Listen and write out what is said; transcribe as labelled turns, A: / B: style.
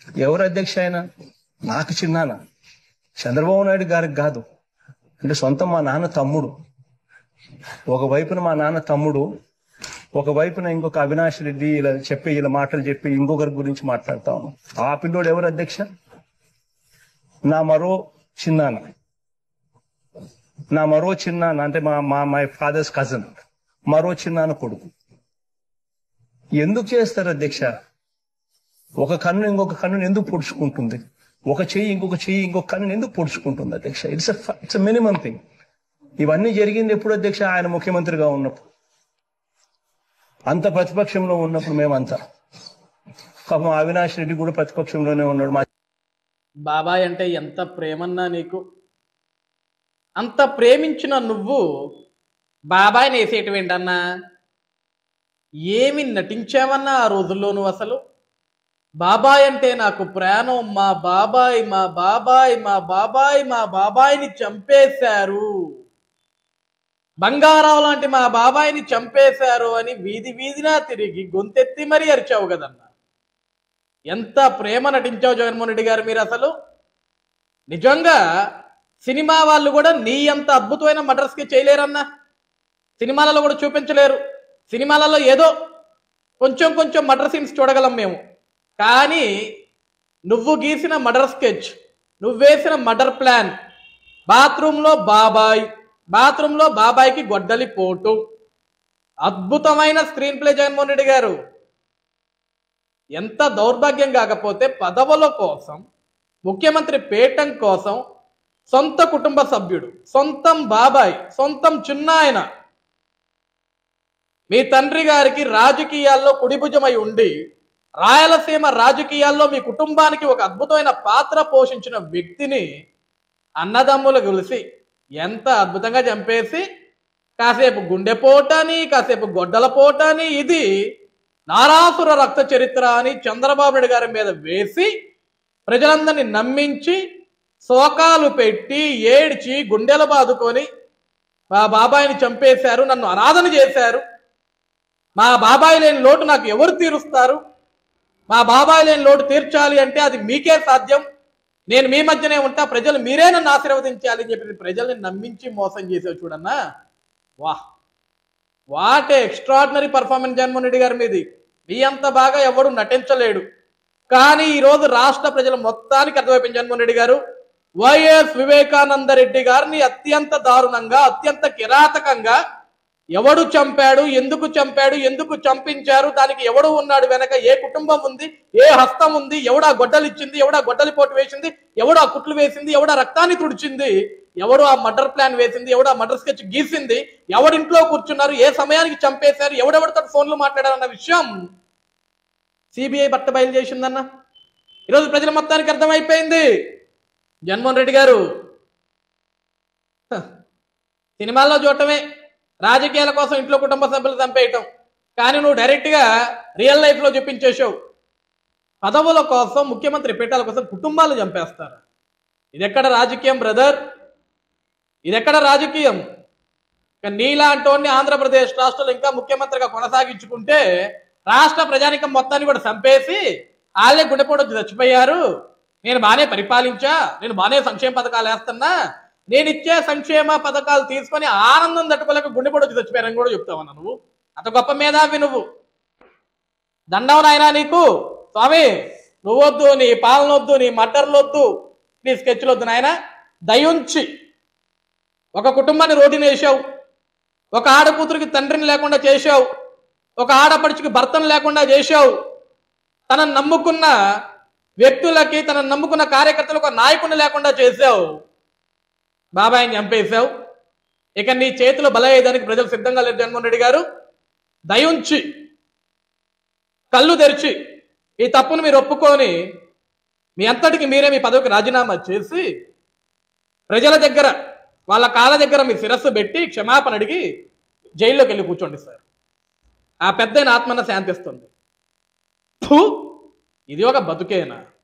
A: ఎవరు అధ్యక్ష ఆయన నాకు చిన్నాన చంద్రబాబు నాయుడు గారికి కాదు అంటే సొంతం మా నాన్న తమ్ముడు ఒకవైపున మా నాన్న తమ్ముడు ఒకవైపున ఇంకొక అవినాష్ రెడ్డి ఇలా చెప్పి ఇలా మాటలు చెప్పి ఇంకొకరి గురించి మాట్లాడతాము ఆ పిల్లోడు ఎవరు అధ్యక్ష నా మరో చిన్నాన్న నా మరో చిన్నాన్న అంటే మా మా మై ఫాదర్స్ కజన్ మరో చిన్నాన్న కొడుకు ఎందుకు చేస్తారు అధ్యక్ష ఒక కన్ను ఇంకొక కన్నుని ఎందుకు పొడుచుకుంటుంది ఒక చెయ్యి ఇంకొక చెయ్యి ఇంకొక కన్నుని ఎందుకు పొడుచుకుంటుంది అధ్యక్ష ఇట్స్ ఇట్స్ మినిమం థింగ్ ఇవన్నీ జరిగింది ఎప్పుడు అధ్యక్ష ఆయన ముఖ్యమంత్రిగా ఉన్నప్పుడు అంత ప్రతిపక్షంలో ఉన్నప్పుడు మేమంతా పాపం అవినాష్ రెడ్డి కూడా ప్రతిపక్షంలోనే ఉన్నాడు మా
B: బాబాయ్ అంటే ఎంత ప్రేమన్నా నీకు అంత ప్రేమించిన నువ్వు బాబాయ్ని వేసేటవేంటన్నా ఏమి నటించావన్నా ఆ రోజుల్లో నువ్వు అసలు బాబాయ్ అంటే నాకు ప్రాణం మా బాబాయ్ మా బాబాయ్ మా బాబాయ్ మా బాబాయ్ని చంపేశారు బంగారావు లాంటి మా బాబాయ్ని చంపేశారు అని వీధి వీధినా తిరిగి గొంతెత్తి మరీ అరిచావు కదన్నా ఎంత ప్రేమ నటించావు జగన్మోహన్ రెడ్డి గారు మీరు అసలు నిజంగా సినిమా వాళ్ళు కూడా నీ అంత అద్భుతమైన మర్డర్స్కి చేయలేరన్నా సినిమాలలో కూడా చూపించలేరు సినిమాలలో ఏదో కొంచెం కొంచెం మర్డర్ సీన్స్ చూడగలం మేము కానీ నువ్వు గీసిన మర్డర్ స్కెచ్ నువ్వు వేసిన మర్డర్ ప్లాన్ బాత్రూంలో బాబాయ్ బాత్రూంలో బాబాయ్కి గొడ్డలి పోటు అద్భుతమైన స్క్రీన్ ప్లే జగన్మోహన్ రెడ్డి గారు ఎంత దౌర్భాగ్యం కాకపోతే పదవుల కోసం ముఖ్యమంత్రి పీఠం కోసం సొంత కుటుంబ సభ్యుడు సొంతం బాబాయ్ సొంతం చిన్నాయన మీ తండ్రి గారికి రాజకీయాల్లో కుడిభుజమై ఉండి రాయలసీమ రాజకీయాల్లో మీ కుటుంబానికి ఒక అద్భుతమైన పాత్ర పోషించిన వ్యక్తిని అన్నదమ్ములు కలిసి ఎంత అద్భుతంగా చంపేసి కాసేపు గుండెపోటని కాసేపు గొడ్డల పోటని ఇది నారాసుర రక్త చరిత్ర అని చంద్రబాబు నాయుడు గారి మీద వేసి ప్రజలందరినీ నమ్మించి శోకాలు పెట్టి ఏడ్చి గుండెలు బాదుకొని మా బాబాయిని చంపేశారు నన్ను అనాథన చేశారు మా బాబాయ్ లేని లోటు నాకు ఎవరు తీరుస్తారు మా బాబాయ్ లేని లోటు తీర్చాలి అంటే అది మీకే సాధ్యం నేను మీ మధ్యనే ఉంటా ప్రజలు మీరే నన్ను ఆశీర్వదించాలి అని చెప్పి ప్రజల్ని నమ్మించి మోసం చేసావు చూడన్నా వాహ్ what extraordinary performance Jaganmohan Reddy గారి మీది మీ అంత బాగా ఎవడు నటించలేడు కానీ ఈ రోజు రాష్ట్ర ప్రజల మొత్తానికి అర్థమైపోయింది జగన్మోహన్ రెడ్డి గారు వైఎస్ వివేకానంద రెడ్డి గారిని అత్యంత దారుణంగా అత్యంత కిరాతకంగా ఎవడు చంపాడు ఎందుకు చంపాడు ఎందుకు చంపించారు దానికి ఎవడు ఉన్నాడు వెనక ఏ కుటుంబం ఉంది ఏ హస్తం ఉంది ఎవడా గొడ్డలు ఇచ్చింది ఎవడా గొడ్డలి పోటు వేసింది ఎవడా కుట్లు వేసింది ఎవడా రక్తాన్ని తుడిచింది ఎవడు ఆ మర్డర్ ప్లాన్ వేసింది ఎవడు ఆ మర్డర్ స్కెచ్ గీసింది ఎవడింట్లో కూర్చున్నారు ఏ సమయానికి చంపేశారు ఎవడెవడితో ఫోన్లు మాట్లాడారన్న విషయం సిబిఐ బట్ట బయలు చేసిందన్న ఈరోజు ప్రజల మొత్తానికి అర్థమైపోయింది జగన్మోహన్ రెడ్డి గారు హ, సినిమాల్లో చూడటమే రాజకీయాల కోసం ఇంట్లో కుటుంబ సభ్యులు చంపేయటం కానీ నువ్వు డైరెక్ట్గా రియల్ లైఫ్లో చూపించేసావు పదవుల కోసం ముఖ్యమంత్రి పీఠాల కోసం కుటుంబాలు చంపేస్తారు ఇదెక్కడ రాజకీయం బ్రదర్ ఇదెక్కడ రాజకీయం ఇక నీలాంటోని ఆంధ్రప్రదేశ్ రాష్ట్రంలో ఇంకా ముఖ్యమంత్రిగా కొనసాగించుకుంటే రాష్ట్ర ప్రజానికం మొత్తాన్ని కూడా చంపేసి వాళ్ళే గుండెపోటు వచ్చి చచ్చిపోయారు నేను బాగానే పరిపాలించా నేను బాగానే సంక్షేమ పథకాలు వేస్తున్నా నేను ఇచ్చే సంక్షేమ పథకాలు తీసుకొని ఆనందం తట్టుకోలేక గుండెపోటు వచ్చి చచ్చిపోయారని కూడా చెప్తావన్నా నువ్వు అంత గొప్ప మేధావి నువ్వు దండం నాయనా నీకు స్వామి నువ్వొద్దు నీ పాలన వద్దు నీ మట్టర్లు వద్దు నీ స్కెచ్లు వద్దు నాయన దయుంచి ఒక కుటుంబాన్ని రోడ్డున వేసావు ఒక ఆడకూతురికి తండ్రిని లేకుండా చేశావు ఒక ఆడపడుచుకి భర్తను లేకుండా చేశావు తనను నమ్ముకున్న వ్యక్తులకి తనను నమ్ముకున్న కార్యకర్తలకు ఒక నాయకుడిని లేకుండా చేశావు బాబాయిని చంపేశావు ఇక నీ చేతిలో బలయ్యేదానికి ప్రజలు సిద్ధంగా లేరు జగన్మోహన్ రెడ్డి గారు దయుంచి కళ్ళు తెరిచి ఈ తప్పును మీరు ఒప్పుకొని మీ అంతటికి మీరే మీ పదవికి రాజీనామా చేసి ప్రజల దగ్గర వాళ్ళ కాళ్ళ దగ్గర మీ శిరస్సు పెట్టి క్షమాపణ అడిగి జైల్లోకి వెళ్ళి కూర్చోండి సార్ ఆ పెద్ద ఆత్మన శాంతిస్తుంది ఫు, ఇది ఒక బతుకేనా